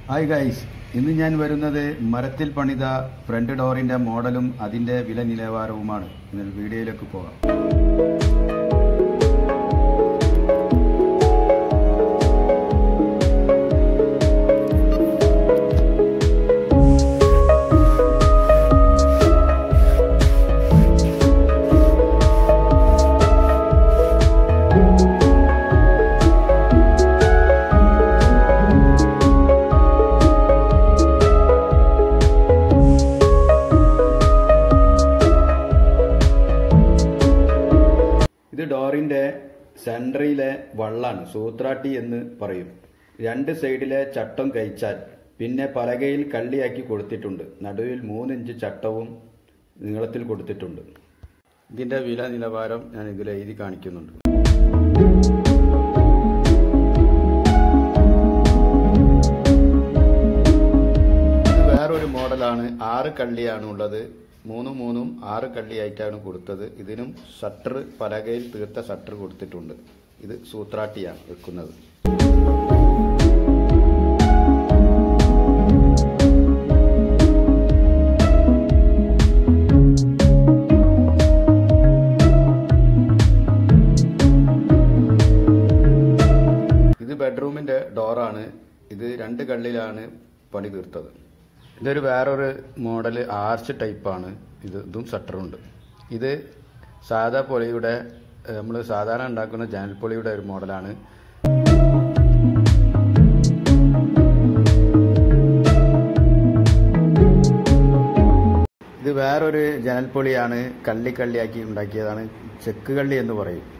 hi guys ഇന്ന് ഞാൻ വരുന്നത് മരത്തിൽ പണിത ഫ്രണ്ട് ഡോറിന്റെ മോഡലും അതിന്റെ വില നിലവാരവുമാണ് എന്നാൽ വീഡിയോയിലേക്ക് പോകാം ഇത് ഡോറിന്റെ സെൻട്രയിലെ വള്ളാണ് സൂത്രാട്ടി എന്ന് പറയും രണ്ട് സൈഡിലെ ചട്ടം കഴിച്ചാൽ പിന്നെ പലകയിൽ കള്ളിയാക്കി കൊടുത്തിട്ടുണ്ട് നടുവിൽ മൂന്നിഞ്ച് ചട്ടവും നീളത്തിൽ കൊടുത്തിട്ടുണ്ട് ഇതിന്റെ വില നിലവാരം ഞാൻ ഇതിൽ എഴുതി കാണിക്കുന്നുണ്ട് ഇത് വേറൊരു മോഡലാണ് ആറ് കള്ളിയാണ് ഉള്ളത് മൂന്നും മൂന്നും ആറ് കള്ളിയായിട്ടാണ് കൊടുത്തത് ഇതിനും ഷട്ടർ പലകയിൽ തീർത്ത ഷട്ടർ കൊടുത്തിട്ടുണ്ട് ഇത് സൂത്രാട്ടിയാണ് വെക്കുന്നത് ഇത് ബെഡ്റൂമിന്റെ ഡോറാണ് ഇത് രണ്ട് കള്ളിലാണ് പണി തീർത്തത് ഇതൊരു വേറൊരു മോഡൽ ആർച്ച് ടൈപ്പാണ് ഇത് ഇതും ഷട്ടറുണ്ട് ഇത് സാധാ പൊളിയുടെ നമ്മൾ സാധാരണ ഉണ്ടാക്കുന്ന ജനൽ പൊളിയുടെ ഒരു മോഡലാണ് ഇത് വേറൊരു ജനൽ പൊളിയാണ് കള്ളി കള്ളിയാക്കി ഉണ്ടാക്കിയതാണ് ചെക്ക് കള്ളി എന്ന് പറയും